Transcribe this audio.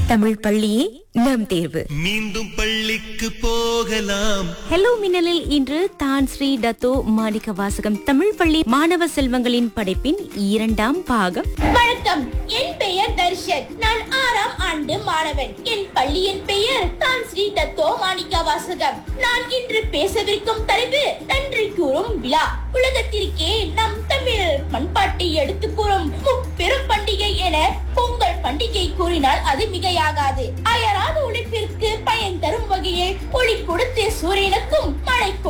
தமிழ் பள்ளியே நம் தேர்வு மீண்டும் பள்ளிக்கு போகலாம் ஹலோ மின்னலில் இன்று தான் ஸ்ரீ டத்தோ மாணிக்க வாசகம் தமிழ் பள்ளி மாணவ செல்வங்களின் படைப்பின் இரண்டாம் பாகம் வணக்கம் என் பெயர் தர்ஷன் நான் ஆறாம் ஆண்டு மாணவன் என் பள்ளியின் பெயர் தான் ஸ்ரீ தத்தோ மாணிக்க வாசகம் நான் இன்று பேசவிருக்கும் தலைப்பு நன்றி கூறும் விழா உலகத்திற்கே நம் தமிழ் பண்பாட்டை எடுத்து கூறும் முப்பெரும் பண்டிகை என பொங்கல் பண்டிகை கூறினால் அது மிகையாகாது அயராத உழைப்பிற்கு பயன் தரும் வகையில் ஒளி கொடுத்து சூரியனுக்கும் மழை